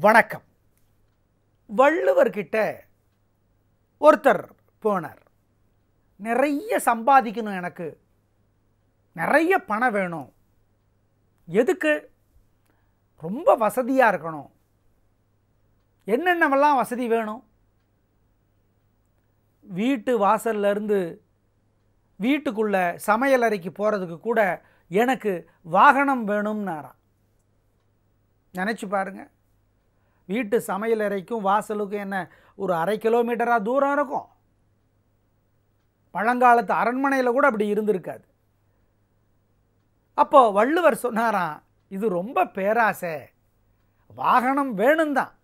வணக்கம் வள்ளுவர்கிட்ட ஒருத்தர் போனார் நிறைய சம்பாதிக்கணும் எனக்கு நிறைய பணம் வேணும் எதுக்கு ரொம்ப வசதியாக இருக்கணும் என்னென்னவெல்லாம் வசதி வேணும் வீட்டு வாசல்ல இருந்து வீட்டுக்குள்ள சமையலறைக்கு போகிறதுக்கு கூட எனக்கு வாகனம் வேணும்னாராம் நினச்சி பாருங்க வீட்டு சமையலறைக்கும் வாசலுக்கும் என்ன ஒரு அரை கிலோமீட்டராக தூரம் இருக்கும் பழங்காலத்து அரண்மனையில் கூட அப்படி இருந்திருக்காது அப்போ வள்ளுவர் சொன்னாராம் இது ரொம்ப பேராசை வாகனம் வேணும் தான்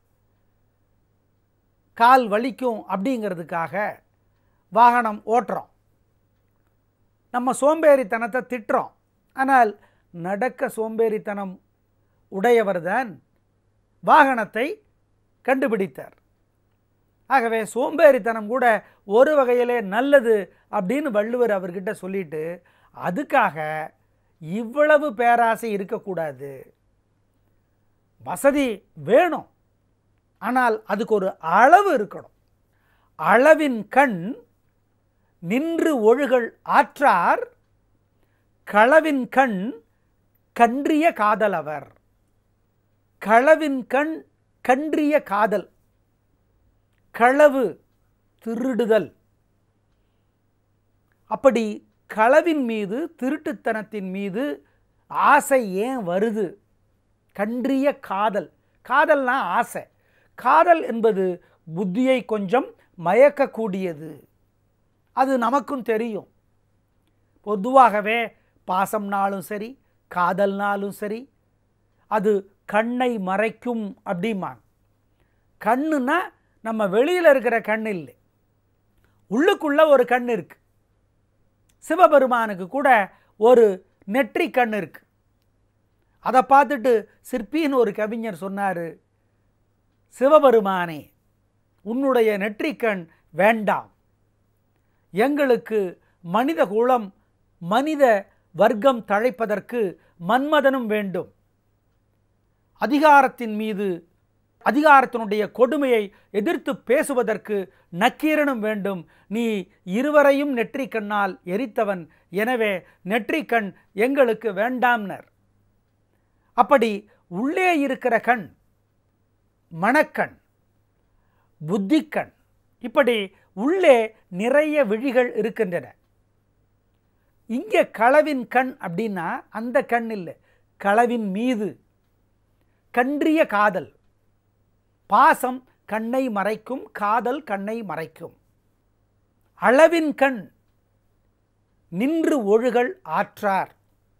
கால் வலிக்கும் அப்படிங்கிறதுக்காக வாகனம் ஓட்டுறோம் நம்ம சோம்பேறித்தனத்தை திட்டுறோம் ஆனால் நடக்க சோம்பேறித்தனம் உடையவர்தான் வாகனத்தை கண்டுபிடித்தார் ஆகவே சோம்பேறித்தனம் கூட ஒரு வகையிலே நல்லது அப்படின்னு வள்ளுவர் அவர்கிட்ட சொல்லிட்டு அதுக்காக இவ்வளவு பேராசை இருக்கக்கூடாது வசதி வேணும் ஆனால் அதுக்கு ஒரு அளவு இருக்கணும் அளவின் கண் நின்று ஒழுகல் ஆற்றார் களவின் கண் கன்றிய காதலவர் களவின் கண் கன்றிய காதல் களவு திருடுதல் அப்படி களவின் மீது திருட்டுத்தனத்தின் மீது ஆசை ஏன் வருது கன்றிய காதல் காதல்னா ஆசை காதல் என்பது புத்தியை கொஞ்சம் மயக்கக்கூடியது அது நமக்கும் தெரியும் பொதுவாகவே பாசம்னாலும் சரி காதல்னாலும் சரி அது கண்ணை மறைக்கும் அப்படிம்பாங்க கண்ணுனா நம்ம வெளியில் இருக்கிற கண் இல்லை உள்ளுக்குள்ள ஒரு கண் இருக்கு சிவபெருமானுக்கு கூட ஒரு நெற்றி கண் இருக்கு அதை பார்த்துட்டு சிற்பின்னு ஒரு கவிஞர் சொன்னார் சிவபெருமானே உன்னுடைய நெற்றிக்கண் வேண்டாம் எங்களுக்கு மனித குலம் மனித வர்க்கம் தழைப்பதற்கு மன்மதனும் வேண்டும் அதிகாரத்தின் மீது அதிகாரத்தினுடைய கொடுமையை எதிர்த்து பேசுவதற்கு நக்கீரனும் வேண்டும் நீ இருவரையும் நெற்றிக்கண்ணால் எரித்தவன் எனவே நெற்றிக்கண் எங்களுக்கு வேண்டாம்னர் அப்படி உள்ளே இருக்கிற கண் மணக்கண் புத்திக்கண் இப்படி உள்ளே நிறைய விழிகள் இருக்கின்றன இங்கே களவின் கண் அப்படின்னா அந்த கண் இல்லை களவின் மீது கன்றிய காதல் பாசம் கண்ணை மறைக்கும் காதல் கண்ணை மறைக்கும் அளவின் கண் நின்று ஒழுகல் ஆற்றார்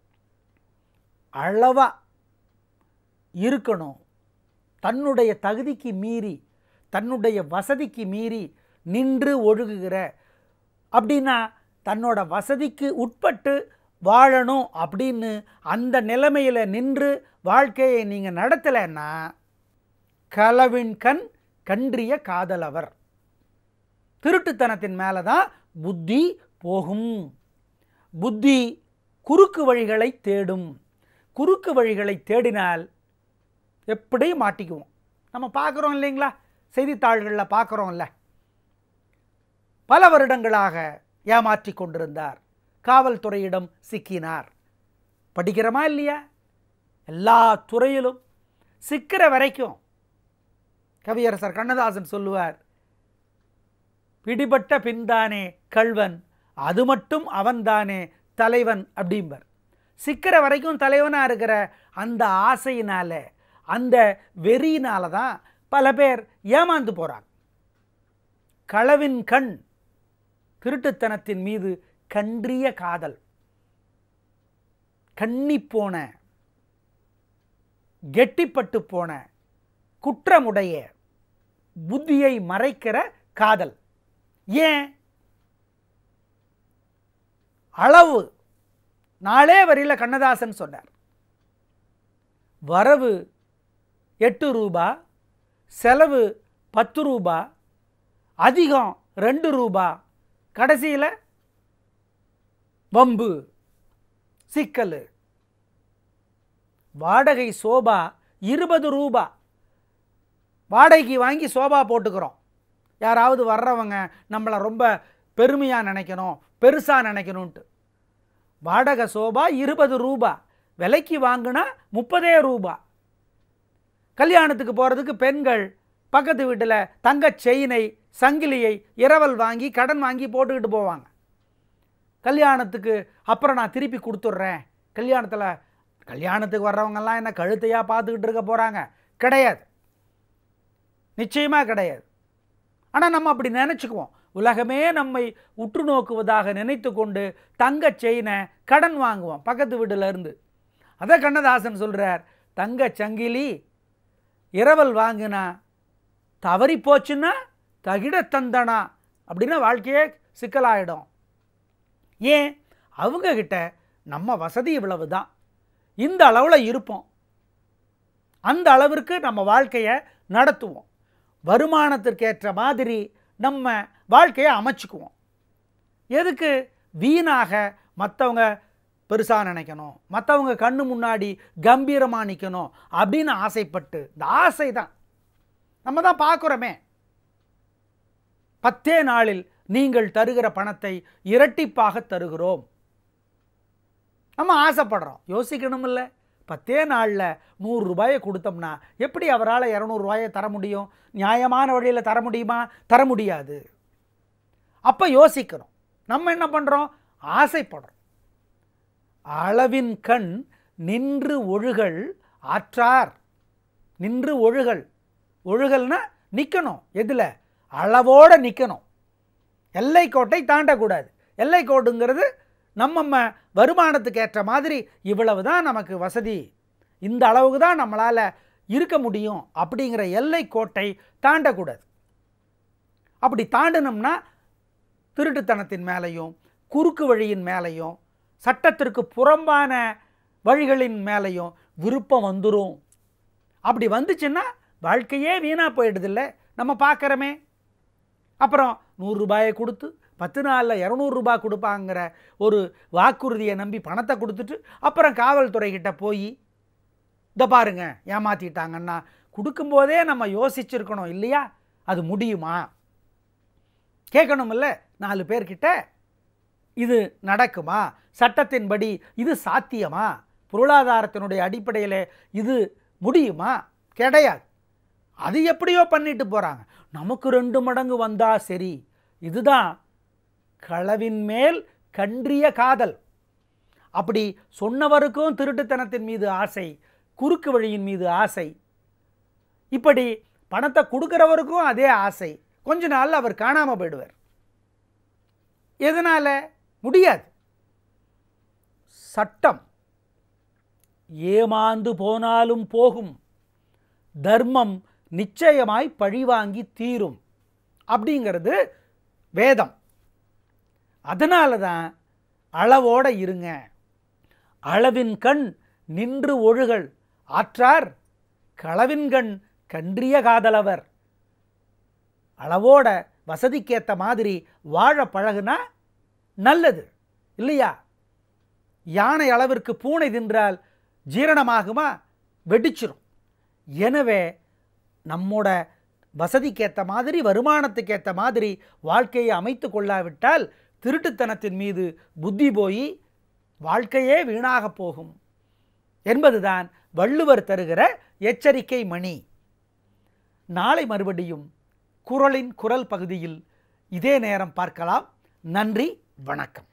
அளவா இருக்கணும் தன்னுடைய தகுதிக்கு மீறி தன்னுடைய வசதிக்கு மீறி நின்று ஒழுகுகிற அப்படின்னா தன்னோட வசதிக்கு உட்பட்டு வாழணும் அப்படின்னு அந்த நிலைமையில் நின்று வாழ்க்கையை நீங்கள் நடத்தலைன்னா களவின் கண் கன்றிய காதலவர் திருட்டுத்தனத்தின் மேலே தான் புத்தி போகும் புத்தி குறுக்கு வழிகளை தேடும் குறுக்கு வழிகளை தேடினால் எப்படியும் மாட்டிக்குவோம் நம்ம பார்க்குறோம் இல்லைங்களா செய்தித்தாள்களில் பார்க்குறோம்ல பல வருடங்களாக ஏமாற்றி கொண்டிருந்தார் காவல்துறையிடம் சிக்கினார் படிக்கிறோமா இல்லையா எல்லா துறையிலும் சிக்கிற வரைக்கும் கவியரசர் கண்ணதாசன் சொல்லுவார் பிடிபட்ட பின்தானே கள்வன் அது மட்டும் அவன்தானே தலைவன் அப்படிம்பர் சிக்கிற வரைக்கும் தலைவனாக இருக்கிற அந்த ஆசையினால அந்த வெறியினால தான் பல பேர் ஏமாந்து போகிறாங்க களவின் கண் திருட்டுத்தனத்தின் மீது கன்றிய காதல் கன்னிப்போன கெட்டிப்பட்டு போன குற்றமுடைய புத்தியை மறைக்கிற காதல் ஏன் அளவு நாளே வரியில் கண்ணதாசன் சொன்னார் வரவு எட்டு ரூபா செலவு பத்து ரூபா அதிகம் ரெண்டு ரூபா கடைசியில் வம்பு சிக்கல் வாடகை சோபா இருபது ரூபா வாடகைக்கு வாங்கி சோபா போட்டுக்கிறோம் யாராவது வர்றவங்க நம்மளை ரொம்ப பெருமையாக நினைக்கணும் பெருசாக நினைக்கணுன்ட்டு வாடகை சோபா இருபது ரூபா விலைக்கு வாங்கினா முப்பதே ரூபா கல்யாணத்துக்கு போகிறதுக்கு பெண்கள் பக்கத்து வீட்டில் தங்கச் செயினை சங்கிலியை இரவல் வாங்கி கடன் வாங்கி போட்டுக்கிட்டு போவாங்க கல்யாணத்துக்கு அப்புறம் நான் திருப்பி கொடுத்துட்றேன் கல்யாணத்தில் கல்யாணத்துக்கு வர்றவங்கெல்லாம் என்ன கழுத்தையாக பார்த்துக்கிட்டு இருக்க போகிறாங்க கிடையாது நிச்சயமாக கிடையாது ஆனால் நம்ம அப்படி நினச்சிக்குவோம் உலகமே நம்மை உற்று நோக்குவதாக நினைத்து கொண்டு தங்கச் செயினை கடன் வாங்குவோம் பக்கத்து வீட்டில் இருந்து அதை கண்ணதாசன் சொல்கிறார் தங்கச் சங்கிலி இரவல் வாங்கினா தவறி போச்சுன்னா தகிட தந்தனா அப்படின்னா வாழ்க்கையே சிக்கலாயிடும் ஏன் அவங்க கிட்ட நம்ம வசதி இவ்வளவு தான் இந்த அளவில் இருப்போம் அந்த அளவிற்கு நம்ம வாழ்க்கையை நடத்துவோம் வருமானத்திற்கேற்ற மாதிரி நம்ம வாழ்க்கையை அமைச்சுக்குவோம் எதுக்கு வீணாக மற்றவங்க பெருசாக நினைக்கணும் மற்றவங்க கண்ணு முன்னாடி கம்பீரமாக நிற்கணும் அப்படின்னு ஆசைப்பட்டு இந்த ஆசை தான் நம்ம தான் பார்க்குறோமே பத்தே நாளில் நீங்கள் தருகிற பணத்தை இரட்டிப்பாக தருகிறோம் நம்ம ஆசைப்படுறோம் யோசிக்கணும் இல்லை பத்தே நாளில் நூறு ரூபாயை கொடுத்தோம்னா எப்படி அவரால் இரநூறுவாயை தர முடியும் நியாயமான வழியில் தர முடியுமா தர முடியாது அப்போ யோசிக்கிறோம் நம்ம என்ன பண்ணுறோம் ஆசைப்படுறோம் அளவின் கண் நின்று ஒழுகல் ஆற்றார் நின்று ஒழுகல் ஒழுகல்னா நிற்கணும் எதில் அளவோடு நிற்கணும் எல்லை கோட்டை தாண்டக்கூடாது எல்லை கோடுங்கிறது நம்ம வருமானத்துக்கு ஏற்ற மாதிரி இவ்வளவு தான் நமக்கு வசதி இந்த அளவுக்கு தான் நம்மளால் இருக்க முடியும் அப்படிங்கிற எல்லை கோட்டை தாண்டக்கூடாது அப்படி தாண்டினோம்னா திருட்டுத்தனத்தின் மேலேயும் குறுக்கு வழியின் மேலேயும் சட்டத்திற்கு புறம்பான வழிகளின் மேலேயும் விருப்பம் வந்துடும் அப்படி வந்துச்சுன்னா வாழ்க்கையே வீணாக போயிடுதில்ல நம்ம பார்க்குறோமே அப்புறம் நூறுரூபாயை கொடுத்து பத்து நாளில் இரநூறுபா கொடுப்பாங்கிற ஒரு வாக்குறுதியை நம்பி பணத்தை கொடுத்துட்டு அப்புறம் காவல்துறைக்கிட்ட போய் இதை பாருங்க ஏமாற்றிட்டாங்கன்னா கொடுக்கும்போதே நம்ம யோசிச்சிருக்கணும் இல்லையா அது முடியுமா கேட்கணுமில்ல நாலு பேர்கிட்ட இது நடக்குமா சட்டத்தின்படி இது சாத்தியமா பொருளாதாரத்தினுடைய அடிப்படையில் இது முடியுமா கிடையாது அது எப்படியோ பண்ணிட்டு போகிறாங்க நமக்கு ரெண்டு மடங்கு வந்தா சரி இதுதான் களவின் மேல் கன்றிய காதல் அப்படி சொன்னவருக்கும் திருட்டுத்தனத்தின் மீது ஆசை குறுக்கு வழியின் மீது ஆசை இப்படி பணத்தை கொடுக்குறவருக்கும் அதே ஆசை கொஞ்ச நாள் அவர் காணாமல் போயிடுவார் எதனால் முடியாது சட்டம் ஏமாந்து போனாலும் போகும் தர்மம் நிச்சயமாய் பழிவாங்கி தீரும் அப்படிங்கிறது வேதம் அதனால தான் அளவோட இருங்க அளவின் கண் நின்று ஒழுகல் ஆற்றார் களவின் கண் கன்றிய காதலவர் அளவோட வசதிக்கேற்ற மாதிரி வாழ பழகுனா நல்லது இல்லையா யானை அளவிற்கு பூனை தின்றால் ஜீரணமாகுமா வெடிச்சிரும் எனவே நம்மோட வசதிக்கேற்ற மாதிரி வருமானத்துக்கேற்ற மாதிரி வாழ்க்கையை அமைத்து கொள்ளாவிட்டால் திருட்டுத்தனத்தின் மீது புத்தி போய் வாழ்க்கையே வீணாக போகும் என்பதுதான் வள்ளுவர் தருகிற எச்சரிக்கை மணி நாளை மறுபடியும் குரலின் குரல் பகுதியில் இதே நேரம் பார்க்கலாம் நன்றி வணக்கம்